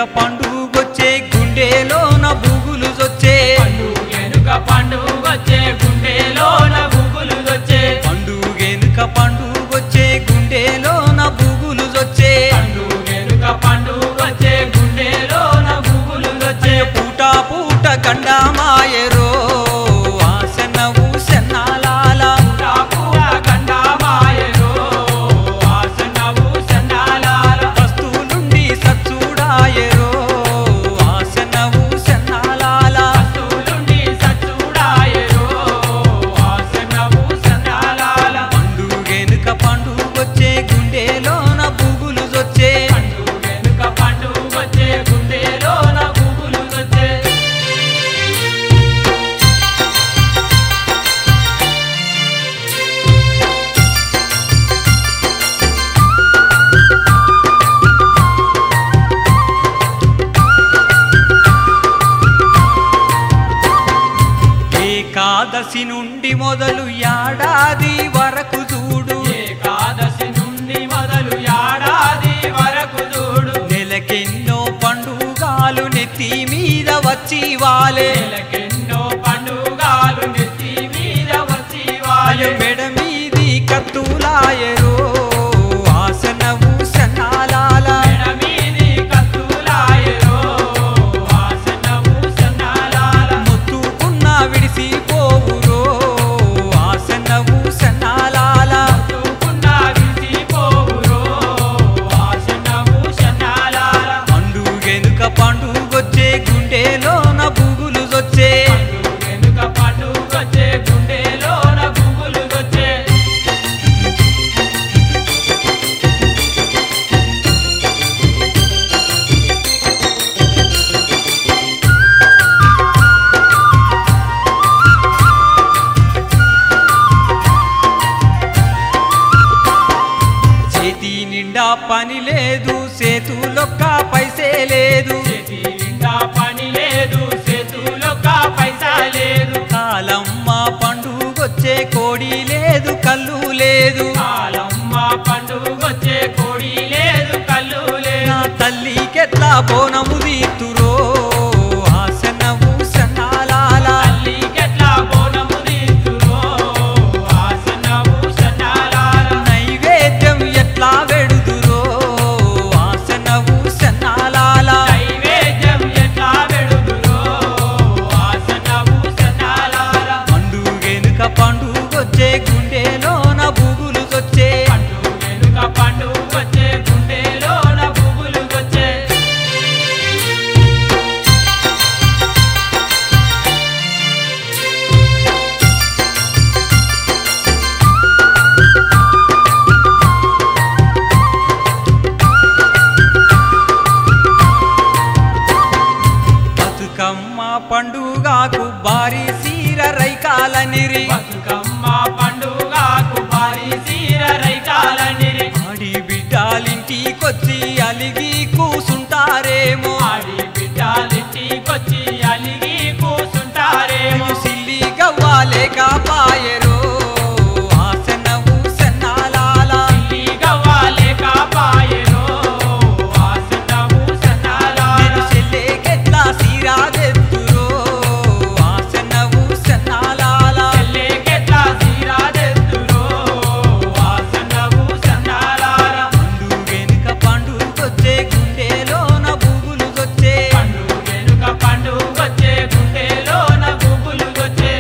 పండుగొచ్చే గుండెలోన బుగులు జొచ్చే పండుగెనుక పండుగొచ్చే గుండెలోన గుబులు వచ్చే పండుగెనుక పండుగొచ్చే గుండెలోన బుగులు జొచ్చే పండుగెనుక పండుగొచ్చే గుండెలోన గుబులు వచ్చే పూట పూట గండమాయరో ఆసనవు సెన్నాలాల పూట గండమాయరో ఆసనవు సన్నాలాల వస్తువులుండి సచ్చుడాయరో ఆసనవు సెన్నాలాల వస్తువులుండి సచ్చుడాయరో ఆసనవు సన్నాలాల పండుగెనుక పండుగొచ్చే గుండెలోన బుగులు జొచ్చే పండుగెనుక పండుగొచ్చే గుండెలోన గుబులు వచ్చే ఏకాదశి నుండి మొదలు ఏడాది వరకు చూడు ఏకాదశి నుండి మొదలు ఏడాది వరకు చూడు నెలకెన్నో పండుగాలు నెత్తి మీద వచ్చి వాలే నెలకెన్నో పండుగలు నెత్తి మీద వచ్చి అయ్యో వాయు మెడ మీది కత్తులాయరో ఆసనవు సన్నాలాల మీది కత్తులాయరో ఆసనము సన్నాలాల మొత్తుకున్న విడిసిపోవురో ఆసనము సన్నాలాల తూకున్న విసిపోవురో ఆసనము సన్నాలాల పండుగెనుక పండుగొచ్చే గుండెలోన బుగులు జొచ్చే వెనుక పండుగొచ్చే గుండెలోన గుబులు వచ్చే చేతి నిండా పని లేదు సేతులొక్క పైసే లేదు చేతి నిండా పని లేదు చేతులొక్క పైసా లేదు కాలమ్మ పండుగొచ్చే కోడి లేదు కళ్ళు లేదు కాలమ్మ పండుగొచ్చే కోడి లేదు కళ్ళు నా లేదు తల్లికెట్లా బోనము తీతురో ఆసనవు సన్నాలాల తల్లికెట్లా బోనము తీస్తురో ఆసనము సన్నాలాల నైవేద్యం ఎట్లా వెడుదురో ఆసనవు సన్నాలాల నైవేద్యం ఎట్లా వెడుదురో ఆసనము సన్నాలాల పండుగెనుక పండుగొచ్చే గుండెలోన బుగులు వచ్చే పండుగెనుక పండుగొచ్చే గుండెలోన పువ్వులు వచ్చే బతుకమ్మ పండుగకు భారీ సీర రైకాలనిరి బతుకమ్మ పండుగకు భారీ సీర రైతాలనిరి ఆడి బిడ్డాలింటికొచ్చి అలిగి కూసుంటారేమో ఆడి బిడ్డాలింటికొచ్చి అలిగి కూసుంటారేమో సిల్లి గవ్వాలే కాపాయరో ఆసనవు సన్నాలాల ఇల్లి గవ్వాలే కాపాయెనో ఆసనము సన్నాలాల నేను చెల్లెకెట్లా సీరాదెత్తురో ఆసనవు సన్నాలాల చెల్లెకెట్లా సీరాదెత్తురో ఆసనము సన్నాలాల పండుగెనుక పండుగొచ్చే గుండెలోన బుగులు వచ్చే పండుగెనుక పండుగొచ్చే గుండెలోన గుబులు వచ్చే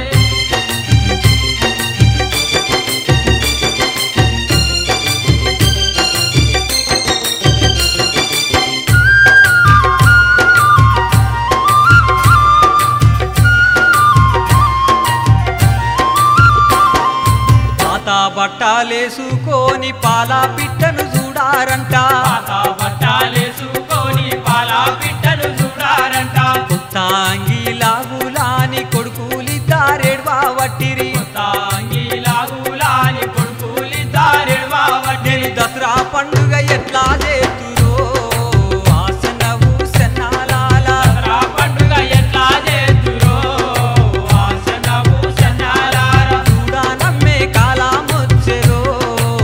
పాత బట్టాలేసుకొని పాల పిట్టను చూడారంట పాత బట్టాలేసుకొని పాల పిట్టను చూడారంట కొత్త అంగిలాగులాని కొడుకులిద్దారేడ్వా వట్టిరి తాంగిలాగులాని కొడుకులిద్దారెడవా నేను దసరా పండుగ ఎట్లా చేతురో ఆసనవు సన్నాలాల దసరా పండుగ ఎట్లా చేతురో ఆసనము సన్నాలార చూడా నమ్మే కాలమొచ్చెరో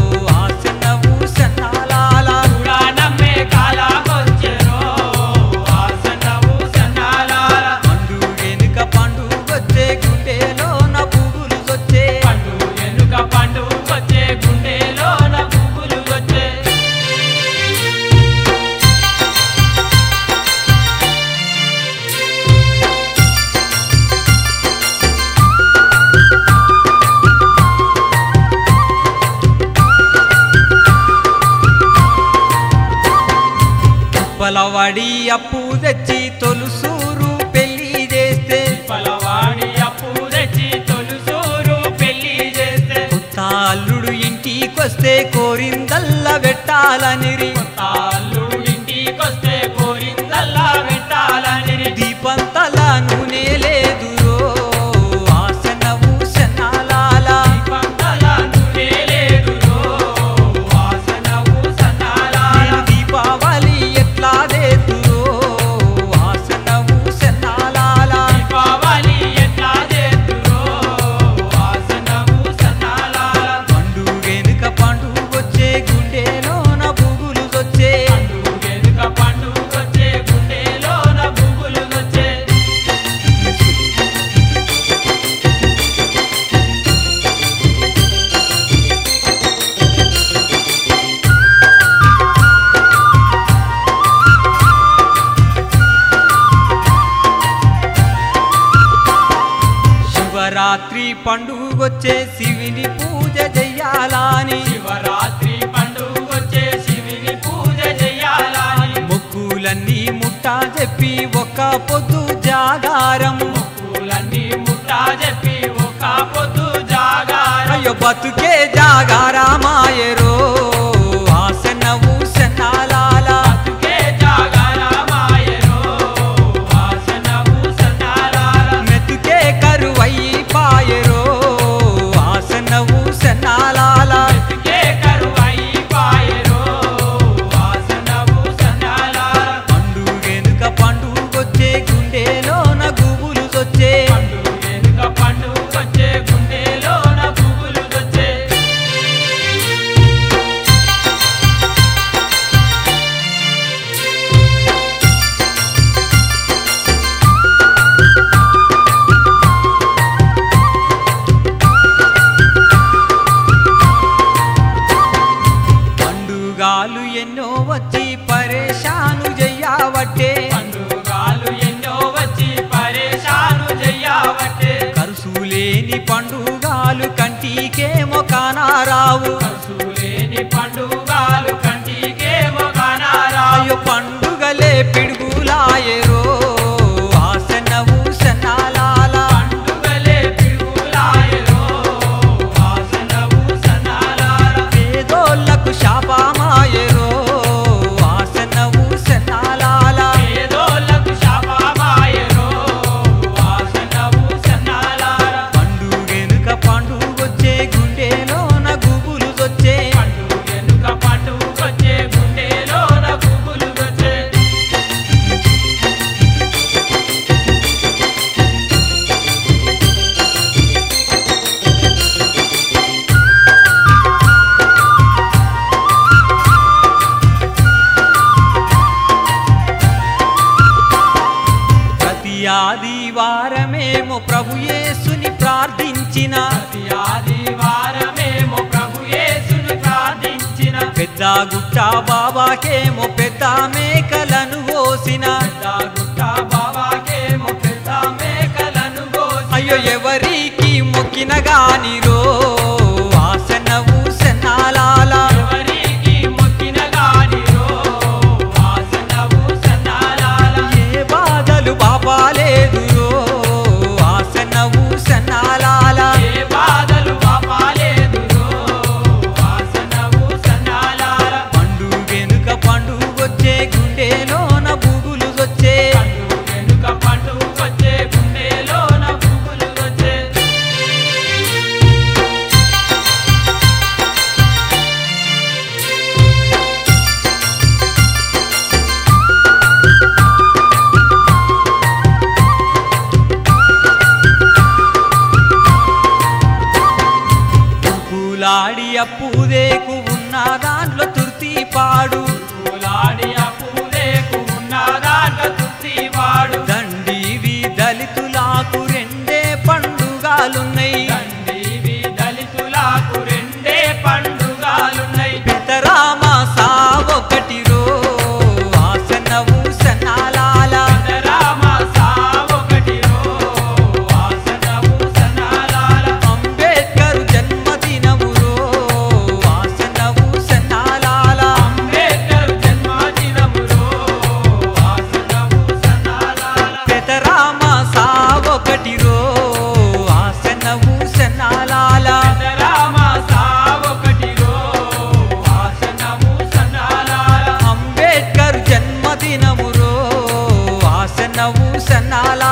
ఆసనవు సన్నాలాల చూడా నమ్మే కాలమొచ్చెరో గుండెలోన పువ్వులు వచ్చే పండు ఎనుక పండు వచ్చే గుండెలోన పువ్వులు వచ్చే పలవడి అప్పు తెచ్చి తొలుసూరు పెళ్లి చేస్తే పలవాడి అప్పు తెచ్చి తొలుసూరు పెళ్లి చేస్తే కొత్త అల్లుడు ఇంటికొస్తే కోరిందల్లా పెట్టాలనిరి తాళ్ళుడు ఇంటికొస్తే కోరిందల్లా పెట్టాలని దీపంతల నూనె లేదురో ఆసన ఊసనాలాల దీపంతల నూనె లేదురో, వాసన ఊసనాలాల. నేను దీపావళి ఎట్లా దేతురో ఆసన ఊసనాలాల దీపావళి ఎట్లా చేతురో, వాసన ఊసనాలాల. పండుగెనుక పండుగొచ్చే గుండెలోన పువ్వులు వచ్చే పండు వెనుక పండు వచ్చే గుండెలోన పువ్వులు వచ్చే శివరాత్రి పండుగొచ్చే శివుని పూజ చెయ్యాలని శివరాత్రి పండుగ వచ్చే శివుని పూజ చెయ్యాలని మొక్కులన్నీ ముట్టా చెప్పి ఒక్క పొద్దు జాగారము పూలన్నీ ముట్టా చెప్పి ఒక పొద్దు జాగారం అయ్యో బతుకే జాగారామాయరో ఆసన ఊసనాలాల బతుకే జాగారమాయరో, వాసన ఊసనాలాల. మెతుకే కరువయి పాయరో ఆసన ఊసనాలాల బతుకే కరువై పాయరో, వాసన ఊసనాలాల. పండుగెనుక పండుగొచ్చే గుండెలోన గుబులు వచ్చే పండు వెనుక పండు వచ్చే గుండెలోన పువ్వులు వచ్చే పండుగాలు ఎన్నో వచ్చి పరేషాను చెయ్యవట్టే పండుగాలు ఎన్నో వచ్చి పరేషాను చెయ్యవట్టే కరుసులేని పండుగాలు కంటికేమో కానారావు కసులేని పండుగాలు కంటికేమో కానారాయో అయ్యో పండుగలే పిడుగులాయరో ఆసన ఊసనాలాల పండుగలే పిడుగులాయరో, వాసన ఊసనాలాల. పేదోళ్లకు శాపమాయరో ఆసన ఊసనాలాల పేదోళ్ళకు శాపమాయరో, వాసన ఊసనాలాల. పండుగెనుక పండుగొచ్చే గుండెలోన గుబులు వచ్చే పండు వెనుక పండు వచ్చే గుండెలోన పువ్వులు వచ్చే ప్రతి ఆదివారమేమో ప్రభు యేసుని ప్రార్థించిన ప్రతి ఆదివారమేమో ప్రభు యేసును ప్రార్థించిన పెద్ద గుట్ట బాబాకేమో పెద్ద మేకలను కోసిన పెద్ద గుట్ట బాబాకేమో పెద్ద మేకలను కోసి అయ్యో ఎవరికి మొక్కిన గానిరో ఆసన ఊసనాలాల ఎవరికి మొక్కిన గానిరో, వాసన ఊసనాలాల. ఏ బాధలు బాపాలేదురో ఆసన ఊసనాలాల ఏ బాధలు పాపాలేదురో, వాసన ఊసనాలాల. పండుగెనుక పండుగొచ్చే గుండెలోన బుగులు వచ్చే పండు వెనుక పండు వచ్చే గుండెలోన పువ్వులు వచ్చే పూలాడి అప్పుదేకు ఉన్న దాంట్లో తుర్తి పాడు పూలాడి ఆ పూలేకు ఉన్న దాంట్లో తులసి వాడు దండివి దళితులకు రెండే పండుగ పండుగాలున్నాయి దండివి దళితులకు రెండే పండుగలున్నాయి పెదరామ సావొకటి రో ఆసనవు సన్నాలాల రామ సావొకటి రో వాసనవు సనాలాల అంబేద్కర్ జన్మదినము రో ఆసనవు సన్నాలాల అంబేద్కర్ జన్మదినములో వాసనవు సనాలాల పెదరామ సావొకటి రో ఆసనవు సన్నాలాల రామ సావొకటి రో వాసనవు సనాలాల అంబేద్కర్ జన్మదినము రో ఆసనవు సన్నాలాల